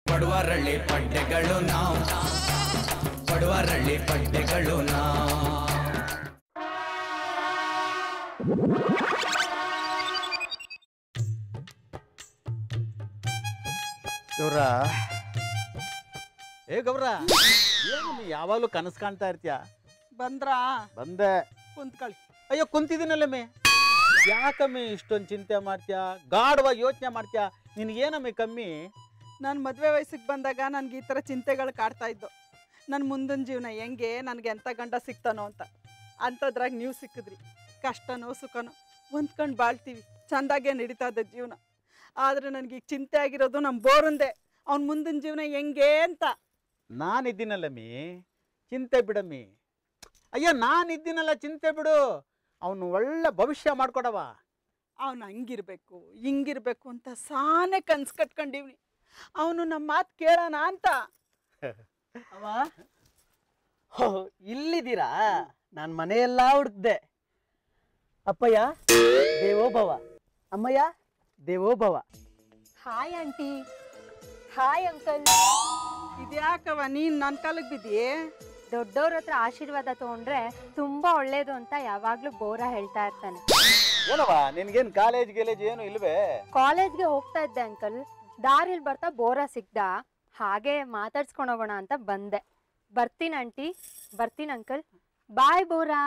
ಪಡುವರಳ್ಳಿ ಪಡ್ಡೆಗಳು ನಾವು ಪಡುವರಳ್ಳಿ ಪಡ್ಡೆಗಳು ನಾವು ಗೌರ ಏ ಗೌರ ಏನು ನೀ ಯಾವಾಗಲೂ ಕನಸು ಕಾಣ್ತಾ ಇರ್ತೀಯ ಬಂದ್ರಾ ಬಂದೆ ಕುಂತ್ಕೊಳ್ಳಿ ಅಯ್ಯೋ ಕುಂತಿದ್ದೀನಲ್ಲಮ್ಮೆ ಯಾಕಮ್ಮೆ ಇಷ್ಟೊಂದು ಚಿಂತೆ ಮಾಡ್ತೀಯ ಗಾಢವಾಗಿ ಯೋಚನೆ ಮಾಡ್ತೀಯ ನಿನಗೇನಮ್ಮೆ ಕಮ್ಮಿ ನಾನು ಮದುವೆ ವಯಸ್ಸಿಗೆ ಬಂದಾಗ ನನಗೆ ಈ ಥರ ಚಿಂತೆಗಳು ಕಾಡ್ತಾ ಇದ್ದು ನನ್ನ ಮುಂದಿನ ಜೀವನ ಹೆಂಗೆ ನನಗೆ ಎಂಥ ಗಂಡ ಸಿಗ್ತಾನೋ ಅಂತ ಅಂಥದ್ರಾಗ ನೀವು ಸಿಕ್ಕಿದ್ರಿ ಕಷ್ಟನೋ ಸುಖನೋ ಹೊಂದ್ಕೊಂಡು ಬಾಳ್ತೀವಿ ಚಂದಾಗೆ ನಡೀತಾ ಇದ್ದ ಜೀವನ ಆದರೆ ನನಗೆ ಈಗ ಚಿಂತೆ ಆಗಿರೋದು ನಮ್ಮ ಬೋರಂದೆ ಅವ್ನ ಮುಂದಿನ ಜೀವನ ಹೆಂಗೆ ಅಂತ ನಾನಿದ್ದೀನಲ್ಲಮ್ಮಿ ಚಿಂತೆ ಬಿಡಮ್ಮಿ ಅಯ್ಯೋ ನಾನಿದ್ದೀನಲ್ಲ ಚಿಂತೆ ಬಿಡು ಅವನು ಒಳ್ಳೆ ಭವಿಷ್ಯ ಮಾಡ್ಕೊಡವ ಅವನು ಹಂಗಿರ್ಬೇಕು ಹಿಂಗಿರ್ಬೇಕು ಅಂತ ಸಾನೆ ಕನ್ಸು ಕಟ್ಕೊಂಡಿವ್ನಿ ಅವನು ನಮ್ಮ ಮಾತು ಕೇಳೋಣ ಅಂತ ಅವ ಹೋ ಇಲ್ಲಿದ್ದೀರಾ ನಾನು ಮನೆಯೆಲ್ಲ ಹುಡುಕ್ದೆ ಅಪ್ಪಯ್ಯ ದೇವೋಭವ ಅಮ್ಮಯ್ಯ ದೇವೋಭವ ಹಾಯ್ ಆಂಟಿ ಹಾಯ್ ಅಂಕಲ್ ಇದ್ಯಾಕವ ನೀನು ನನ್ನ ಕಾಲಕ್ಕೆ ಬಿದ್ದೀ ದೊಡ್ಡವ್ರ ಹತ್ರ ಆಶೀರ್ವಾದ ತಗೊಂಡ್ರೆ ತುಂಬಾ ಒಳ್ಳೇದು ಅಂತ ಯಾವಾಗ್ಲೂ ಬೋರ ಹೇಳ್ತಾ ಇರ್ತಾನೆ ಏನವ ನಿನ್ಗೇನು ಕಾಲೇಜ್ ಗಿಲೇಜ್ ಏನು ಇಲ್ವೇ ಕಾಲೇಜ್ಗೆ ಹೋಗ್ತಾ ಇದ್ದೆ ಅಂಕಲ್ ದಾರಿಲ್ ಬರ್ತಾ ಬೋರ ಸಿಕ್ದ ಹಾಗೆ ಮಾತಾಡ್ಸ್ಕೊಂಡು ಹೋಗೋಣ ಅಂತ ಬಂದೆ ಬರ್ತೀನಿ ಆಂಟಿ ಬರ್ತೀನಿ ಅಂಕಲ್ ಬಾಯ್ ಬೋರಾ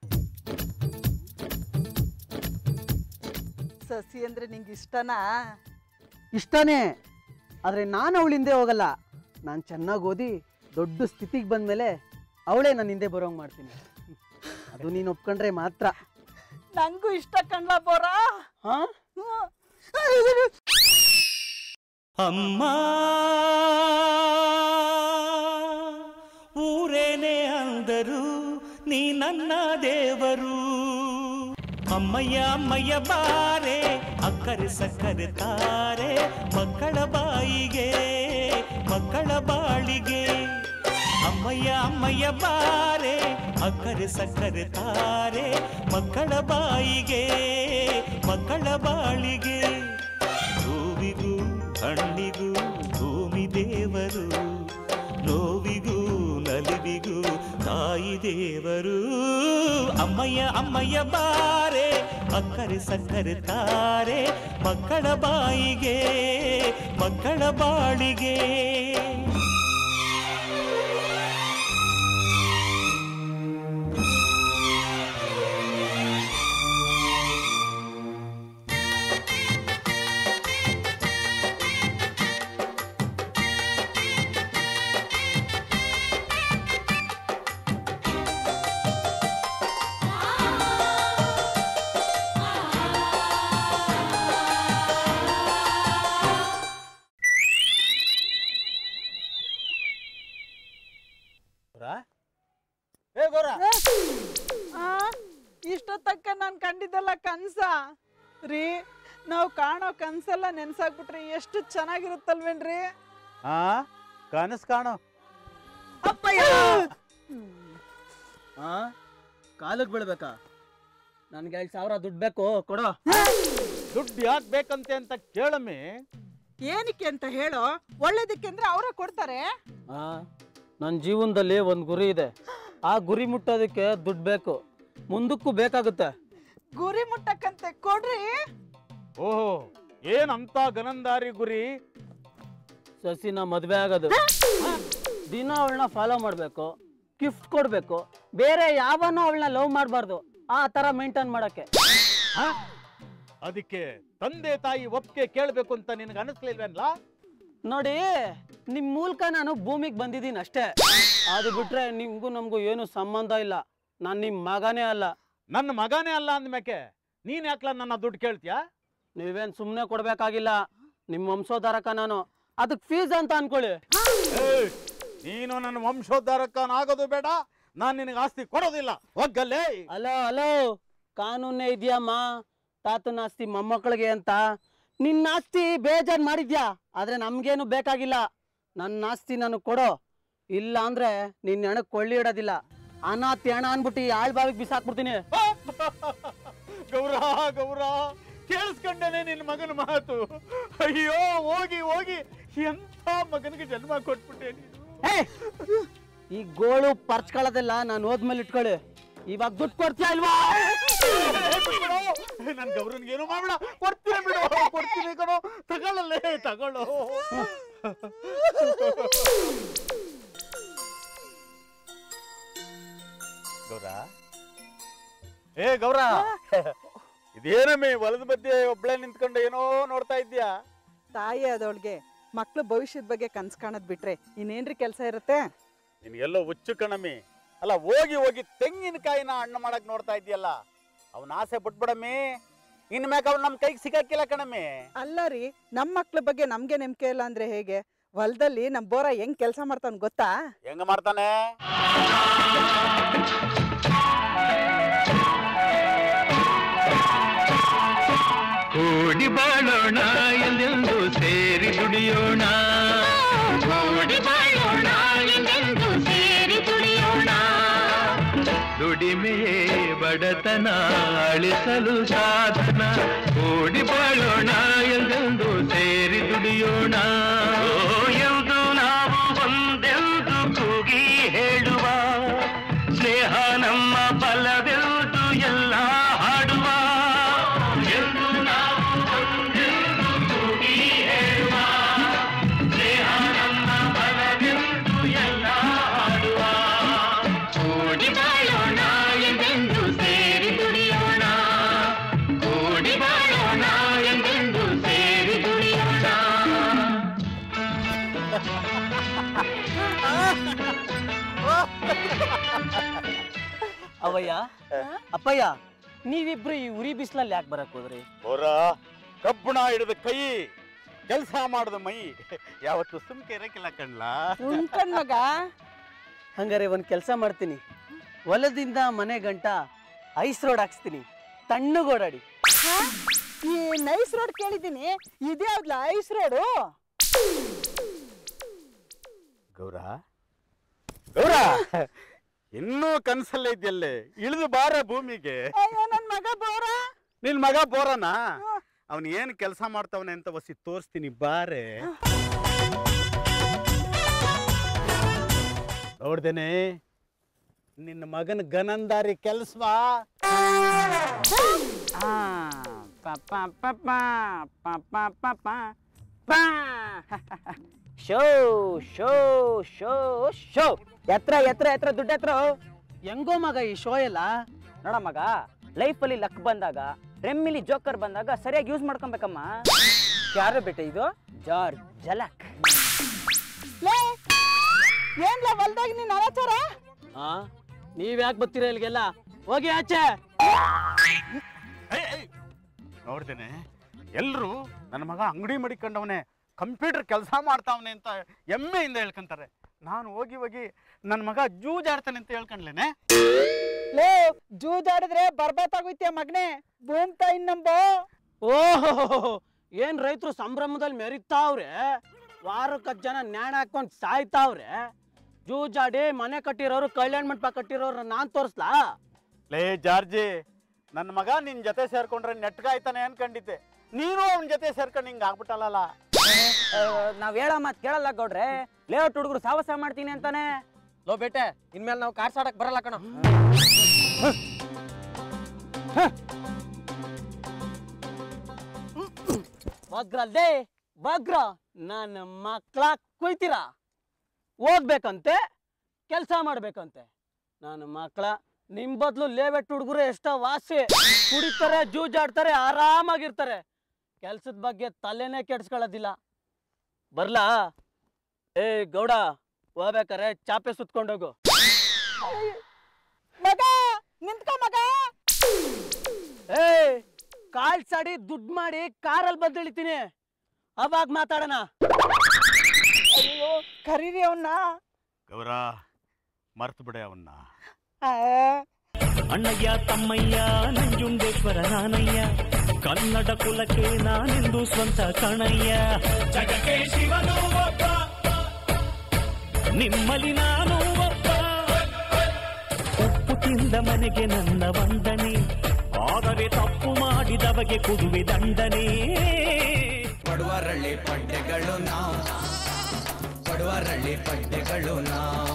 ಸಸಿ ಅಂದ್ರೆ ನಿಂಗೆ ಇಷ್ಟನಾ ಇಷ್ಟನೇ ಆದರೆ ನಾನು ಅವಳ ಹಿಂದೆ ಹೋಗಲ್ಲ ನಾನು ಚೆನ್ನಾಗಿ ಓದಿ ದೊಡ್ಡ ಸ್ಥಿತಿಗೆ ಬಂದಮೇಲೆ ಅವಳೇ ನನ್ನ ಹಿಂದೆ ಬರೋಂಗೆ ಮಾಡ್ತೀನಿ ಅದು ನೀನು ಒಪ್ಕೊಂಡ್ರೆ ಮಾತ್ರ ನಂಗೂ ಇಷ್ಟ ಕಣ್ಲ ಬೋರಾ ಹಾಂ ಅಮ್ಮ ಊರೇನೆ ಅಂದರು ನೀ ನನ್ನ ದೇವರು ಅಮ್ಮಯ್ಯ ಅಮ್ಮಯ್ಯ ಬಾರೆ ಅಕ್ಕರೆ ಸಕ್ಕರೆ ತಾರೆ ಮಕ್ಕಳ ಬಾಯಿಗೆ ಮಕ್ಕಳ ಬಾಳಿಗೆ ಅಮ್ಮಯ್ಯ ಅಮ್ಮಯ್ಯ ಬಾರೆ ಅಕ್ಕರೆ ಸಕ್ಕರೆ ತಾರೆ ಮಕ್ಕಳ ಬಾಯಿಗೆ ಮಕ್ಕಳ ಬಾಳಿಗೆ ಹೂವಿಗೂ ಹಣ್ಣಿಗೂ ಭೂಮಿ ದೇವರು ನೋವಿಗೂ ನಲಿವಿಗೂ ತಾಯಿ ದೇವರು ಅಮ್ಮಯ್ಯ ಅಮ್ಮಯ್ಯ ಬಾರೆ ಅಕ್ಕರೆ ಸಕ್ಕರೆ ತಾರೆ ಮಕ್ಕಳ ಬಾಯಿಗೆ ಮಕ್ಕಳ ಬಾಳಿಗೆ ಏ ಗೌರ ಆ ಇಷ್ಟೊತ್ತಕ್ಕ ನಾನು ಕಂಡಿದ್ದಲ್ಲ ಕನ್ಸ ರೀ ನಾವು ಕಾಣೋ ಕನ್ಸೆಲ್ಲ ನೆನ್ಸಾಕ್ಬಿಟ್ರೆ ಎಷ್ಟು ಚೆನ್ನಾಗಿರುತ್ತಲ್ವೇನ್ರಿ ಹಾ ಕನಸು ಕಾಣೋ ಅಪ್ಪಯ್ಯ ಹಾಂ ಕಾಲಕ್ಕೆ ಬೀಳ್ಬೇಕಾ ನನಗೆ ಎರಡು ಸಾವಿರ ದುಡ್ಡು ಬೇಕು ಕೊಡೋ ದುಡ್ಡು ಯಾಕೆ ಬೇಕಂತೆ ಅಂತ ಕೇಳಮ್ಮಿ ಏನಕ್ಕೆ ಅಂತ ಹೇಳೋ ಒಳ್ಳೇದಕ್ಕೆ ಅಂದ್ರೆ ಅವರೇ ಕೊಡ್ತಾರೆ ಹಾಂ ನನ್ನ ಜೀವನದಲ್ಲಿ ಒಂದು ಗುರಿ ಇದೆ ಆ ಗುರಿ ಮುಟ್ಟೋದಕ್ಕೆ ದುಡ್ಡು ಬೇಕು ಮುಂದಕ್ಕೂ ಬೇಕಾಗುತ್ತೆ ಗುರಿ ಮುಟ್ಟಕ್ಕಂತೆ ಕೊಡ್ರಿ ಓಹೋ ಏನಂತ ಗನಂದಾರಿ ಗುರಿ ಸಸಿನ ಮದುವೆ ಆಗೋದು ದಿನ ಅವಳನ್ನ ಫಾಲೋ ಮಾಡಬೇಕು ಗಿಫ್ಟ್ ಕೊಡಬೇಕು ಬೇರೆ ಯಾವನೂ ಅವಳನ್ನ ಲವ್ ಮಾಡಬಾರ್ದು ಆ ಥರ ಮೇಂಟೈನ್ ಮಾಡೋಕ್ಕೆ ಹ? ಅದಕ್ಕೆ ತಂದೆ ತಾಯಿ ಒಪ್ಪಿಗೆ ಕೇಳಬೇಕು ಅಂತ ನಿನಗೆ ಅನಿಸ್ಲಿಲ್ವೇನ್ಲ ನೋಡಿ ನಿಮ್ಮ ಮೂಲಕ ನಾನು ಭೂಮಿಗೆ ಬಂದಿದ್ದೀನಿ ಅಷ್ಟೇ ಅದು ಬಿಟ್ರೆ ನಿಮಗೂ ನಮಗೂ ಏನು ಸಂಬಂಧ ಇಲ್ಲ ನಾನು ನಿಮ್ಮ ಮಗನೇ ಅಲ್ಲ ನನ್ನ ಮಗನೇ ಅಲ್ಲ ಅಂದ್ಮೇಕೆ ನೀನ್ ಯಾಕ್ಲ ನನ್ನ ದುಡ್ಡು ಕೇಳ್ತೀಯಾ ನೀವೇನು ಸುಮ್ಮನೆ ಕೊಡಬೇಕಾಗಿಲ್ಲ ನಿಮ್ಮ ವಂಶೋದ್ಧಾರಕ ನಾನು ಅದಕ್ಕೆ ಫೀಸ್ ಅಂತ ಅನ್ಕೊಳ್ಳಿ ಏಯ್, ನೀನು ನನ್ನ ವಂಶೋದ್ಧಾರಕನಾಗೋದು ಬೇಡ ನಾನು ನಿನಗೆ ಆಸ್ತಿ ಕೊಡೋದಿಲ್ಲ ಒಗ್ಗಲ್ಲೇ ಹಲೋ ಹಲೋ ಕಾನೂನೇ ಇದೆಯಮ್ಮ ತಾತನ ಆಸ್ತಿ ಮೊಮ್ಮಕ್ಕಳಿಗೆ ಅಂತ ನಿನ್ನ ಆಸ್ತಿ ಬೇಜಾರು ಮಾಡಿದ್ಯಾ ಆದರೆ ನಮಗೇನು ಬೇಕಾಗಿಲ್ಲ ನನ್ನ ಆಸ್ತಿ ನನಗೆ ಕೊಡೋ ಇಲ್ಲ ಅಂದ್ರೆ ನಿನ್ನ ಹೆಣಕ್ಕೆ ಕೊಳ್ಳಿ ಇಡೋದಿಲ್ಲ ಅನಾಥಿ ಹಣ ಅನ್ಬಿಟ್ಟು ಆಳ್ ಬಾವಿಗೆ ಬಿಸಾಕ್ಬಿಡ್ತೀನಿ ಗೌರ ಗೌರ ಕೇಳಿಸ್ಕೊಂಡೇನೆ ನಿನ್ನ ಮಗನ ಮಾತು ಅಯ್ಯೋ ಹೋಗಿ ಹೋಗಿ ಎಂಥ ಮಗನಿಗೆ ಜನ್ಮ ಕೊಟ್ಬಿಟ್ಟೆ ನೀನು ಏ, ಈ ಗೋಳು ಪರ್ಚ್ಕೊಳ್ಳೋದೆಲ್ಲ ನಾನು ಹೋದ್ಮೇಲೆ ಇಟ್ಕೊಳ್ಳಿ ಇವಾಗ ದುಡ್ಡು ಕೊಡ್ತೀಯ ಇಲ್ವಾ ನನ್ ಗೌರನ್ಗೆ ಏನು ಮಾಡ್ಬೇಡ ಕೊಡ್ತೀನಿ ಬಿಡು ಕೊಡ್ತೀನಿ ಕಣೋ ತಗೊಳ್ಳಲ್ಲೇ ತಗೊಳ್ಳೋ ಗೌರ ಏ ಗೌರ ಇದೇನಮ್ಮಿ ಹೊಲದ ಮಧ್ಯೆ ಒಬ್ಳೆ ನಿಂತ್ಕೊಂಡು ಏನೋ ನೋಡ್ತಾ ಇದ್ಯಾ ತಾಯಿ ಆದವಳಿಗೆ ಮಕ್ಳು ಭವಿಷ್ಯದ ಬಗ್ಗೆ ಕನ್ಸ್ ಕಾಣದ್ ಬಿಟ್ರೆ ಇನ್ನೇನ್ರಿ ಕೆಲಸ ಇರುತ್ತೆ ನಿನ್ಗೆಲ್ಲೋ ಹುಚ್ಚು ಕಣಮ್ಮಿ ಅಲ್ಲ ಹೋಗಿ ಹೋಗಿ ತೆಂಗಿನಕಾಯಿನ ಹಣ್ಣು ಮಾಡಕ್ ನೋಡ್ತಾ ಇದೆಯಲ್ಲ ಅವನ ಆಸೆ ಬಿಟ್ಬಿಡಮ್ಮಿ ಇನ್ ಮ್ಯಾಕ ಅವ್ನು ನಮ್ಮ ಕೈಗೆ ಸಿಗಕ್ಕಿಲ್ಲ ಕಣಮ್ಮಿ ಅಲ್ಲ ರೀ ನಮ್ಮ ಮಕ್ಳ ಬಗ್ಗೆ ನಮ್ಗೆ ನಂಬಿಕೆ ಇಲ್ಲ ಅಂದ್ರೆ ಹೇಗೆ ಹೊಲದಲ್ಲಿ ನಮ್ ಬೋರ ಹೆಂಗ್ ಕೆಲಸ ಮಾಡ್ತಾನ ಗೊತ್ತಾ ಹೆಂಗ ಮಾಡ್ತಾನೆ ಕೂಡಿ ಬಾಳೋಣ ಎಂದೆಂದು ಸೇರಿ ದುಡಿಯೋಣ ಕೂಡಿ ಬಾಳೋಣ ಎಂದೆಂದು ಸೇರಿ ದುಡಿಯೋಣ ದುಡಿಮೆಯೇ ಬಡತನ ಅಳಿಸಲು ಸಾಧನ ಕೂಡಿ ಬಾಳೋಣ ಎಂದೆಂದು ಸೇರಿ ದುಡಿಯೋಣ ಓ, ಎಂದು ನಾವು ಒಂದೆಂದು ಕೂಗಿ ಹೇಳುವ ಸ್ನೇಹ ನಮ್ಮ ಬಲವೆಂದು ಎಲ್ಲ ಹಾಡುವ ಎಂದು ನಾವು ಒಂದೆಂದು ಕೂಗಿ ಹೇಳುವ ಸ್ನೇಹ ನಮ್ಮ ಬಲವೆಂದು ಎಲ್ಲ ಹಾಡುವ ಕೂಡಿ ಬಾಳೋಣ ಎಂದೆಂದು ಸೇರಿ ದುಡಿಯೋಣ ಕೂಡಿ ಬಾಳೋಣ ಎಂದೆಂದು ಸೇರಿ ದುಡಿಯೋಣ ಅವಯ್ಯ ಅಪ್ಪಯ್ಯ ನೀವಿಬ್ರು ಈ ಉರಿ ಬಿಸಿಲಲ್ಲಿ ಯಾಕೆ ಬರಕ್ ಹೋದ್ರಿ ಬೋರ ಕಬ್ಬಣ ಹಿಡಿದ ಕೈ ಕೆಲಸ ಮಾಡದ ಮೈ ಯಾವತ್ತು ಸುಮ್ಕೆ ಇರಕ್ಕಿಲ್ಲ ಕಣ್ಲಾ ಉಂಕಣ್ ಮಗ ಹಂಗಾರೆ ಒಂದ್ ಕೆಲಸ ಮಾಡ್ತೀನಿ ಹೊಲದಿಂದ ಮನೆ ಗಂಟ ಐಸ್ ರೋಡ್ ಹಾಕ್ಸ್ತೀನಿ ತಣ್ಣಗೆ ಓಡಾಡಿ ಹಾ? ಈ ನೈಸ್ ರೋಡ್ ಕೇಳಿದ್ದೀನಿ ಇದ್ಯಾವ್ದ್ಲ ಐಸ್ ರೋಡು ಗೌರ ಗೌರ ಇನ್ನೂ ಕನ್ಸಲ್ಲೇ ಇದೆಯಲ್ಲೇ ಇಳಿದು ಬಾರ ಭೂಮಿಗೆ ಅಯ್ಯೋ ನನ್ ಮಗ ಬೋರ ನಿನ್ ಮಗ ಬೋರನ ಅವನ್ ಏನ್ ಕೆಲಸ ಮಾಡ್ತಾವನೆ ಅಂತ ವಸಿ ತೋರಿಸ್ತೀನಿ ಬಾರೆ ನೋಡ್ದೇನೆ ನಿನ್ನ ಮಗನ ಗನಂದಾರಿ ಕೆಲ್ಸವಾ ಶೋ ಶೋ ಶೋ ಶೋ ಎತ್ರ ಎತ್ರ ಎತ್ರ ದುಡ್ಡು ಎತ್ರ ಹೆಂಗೋ ಮಗ ಈ ಶೋ ಎಲ್ಲ ನೋಡ ಮಗ ಲೈಫಲ್ಲಿ ಲಕ್ ಬಂದಾಗ ರೆಮ್ಮಿಲಿ ಜೋಕರ್ ಬಂದಾಗ ಸರಿಯಾಗಿ ಯೂಸ್ ಮಾಡ್ಕೊಬೇಕಮ್ಮ ಯಾರು ಬೇಟೆ ಇದು ಜಾರ್ಜ್ ಜಲಕ್ ಲೇ ಏನ್ಲ ಹೊಲ್ದಾಗ ನೀನ್ ಅನಾಚಾರ ಹಾ ನೀವ್ ಯಾಕೆ ಬರ್ತೀರ ಇಲ್ಲಿಗೆಲ್ಲ ಹೋಗಿ ಆಚೆ ನೋಡ್ದೇನೆ ಎಲ್ರು ನನ್ನ ಮಗ ಅಂಗಡಿ ಮಡಿಕೊಂಡವನೆ ಕಂಪ್ಯೂಟರ್ ಕೆಲಸ ಮಾಡ್ತಾವನೆ ಅಂತ ಹೆಮ್ಮೆಯಿಂದ ಹೇಳ್ಕೊಂತಾರೆ ನಾನು ಹೋಗಿ ಹೋಗಿ ನನ್ನ ಮಗ ಜೂಜಾಡ್ತಾನೆ ಅಂತ ಹೇಳ್ಕೊಂಡ್ಲೇನೆ ಲೇ ಜೂಜಾಡಿದ್ರೆ ಬರ್ಬಾತಾಗೋಯ್ತಿಯ ಮಗನೇ ಭೂಮ್ ತಾಯಿ ನಂಬೋ ಓಹೋ ಏನ್ ರೈತರು ಸಂಭ್ರಮದಲ್ಲಿ ಮೆರಿತಾವ್ರೆ ವಾರಕ್ಕೆ ಹತ್ತು ಜನ ನ್ಯಾಣ ಹಾಕೊಂಡ್ ಸಾಯ್ತಾವ್ರೆ ಜೂಜಾಡಿ ಮನೆ ಕಟ್ಟಿರೋರು ಕಲ್ಯಾಣ ಮಂಟಪ ಕಟ್ಟಿರೋರು ನಾನ್ ತೋರಿಸ್ಲಾ ಲೇ ಜಾರ್ಜಿ ನನ್ನ ಮಗ ನಿನ್ ಜೊತೆ ಸೇರ್ಕೊಂಡ್ರೆ ನೆಟ್ಗಾಯ್ತಾನೆ ಅನ್ಕೊಂಡಿದ್ದೆ ನೀನು ಅವನ ಜೊತೆ ಸೇರ್ಕೊಂಡು ಹಿಂಗ ಆಗ್ಬಿಟ್ಟಲ್ಲ ನಾವ್ ಹೇಳೋ ಮಾತ್ ಕೇಳಲ್ಲ ಗೌಡ್ರೆ ಲೇಔಟ್ ಹುಡುಗರು ಸಾಹಸ ಮಾಡ್ತೀನಿ ಅಂತಾನೆ ಲೋ ಬೇಟೆ ಇನ್ಮೇಲೆ ನಾವು ಕಾರ್ಸಾಡಕ್ ಬರಲ್ಲ ಕಣ ಬಗ್ರಲ್ದೇ ಬಗ್ರ ನನ್ನ ಮಕ್ಳ ಕುಯ್ತೀರಾ ಓದ್ಬೇಕಂತೆ ಕೆಲಸ ಮಾಡ್ಬೇಕಂತೆ ನನ್ನ ಮಕ್ಳ ನಿಮ್ ಬದ್ಲು ಲೇವೆಟ್ ಹುಡುಗರು ಎಷ್ಟೋ ವಾಸಿ ಕುಡಿತಾರೆ ಜೂಜಾಡ್ತಾರೆ ಆರಾಮಾಗಿರ್ತಾರೆ ಕೆಲ್ಸದ ಬಗ್ಗೆ ತಲೆನೇ ಕೆಡ್ಸ್ಕೊಳ್ಳೋದಿಲ್ಲ ಬರ್ಲಾ ಏ ಗೌಡ ಹೋಗ್ಬೇಕಾರೆ ಚಾಪೆ ಸುತ್ಕೊಂಡೋಗು ಮಗ ನಿಂತ್ಕೋ ಮಗ ಏ ಕಾಲ್ ಸಾಡಿ ದುಡ್ಡು ಮಾಡಿ ಕಾರಲ್ಲಿ ಬಂದು ಇಳಿತೀನಿ ಅವಾಗ ಮಾತಾಡೋಣ ಅಯ್ಯೋ ಕರೀರಿ ಅವನ್ನ ಗೌರ ಮರ್ತು ಬಿಡೆ ಅವನ್ನ ಅಣ್ಣಯ್ಯ ತಮ್ಮಯ್ಯ ನಂಜುಂಡೇಶ್ವರ ನಾನಯ್ಯ ಕನ್ನಡ ಕುಲಕ್ಕೆ ನಾನೆಂದು ಸ್ವಂತ ಕಣಯ್ಯ ಜಗಕ್ಕೆ ಶಿವನು ಒಬ್ಬ ನಿಮ್ಮಲ್ಲಿ ನಾನು ಒಬ್ಬ ಉಪ್ಪು ತಿಂದ ಮನೆಗೆ ನನ್ನ ವಂದನೆ ಆದರೆ ತಪ್ಪು ಮಾಡಿದವಗೆ ಕೊಡುವೆ ದಂಡನೆ ಪಡುವರಳ್ಳಿ ಪಡ್ಡೆಗಳು ನಾವು ಬಡವರಳ್ಳಿ ಪಡ್ಡೆಗಳು ನಾವು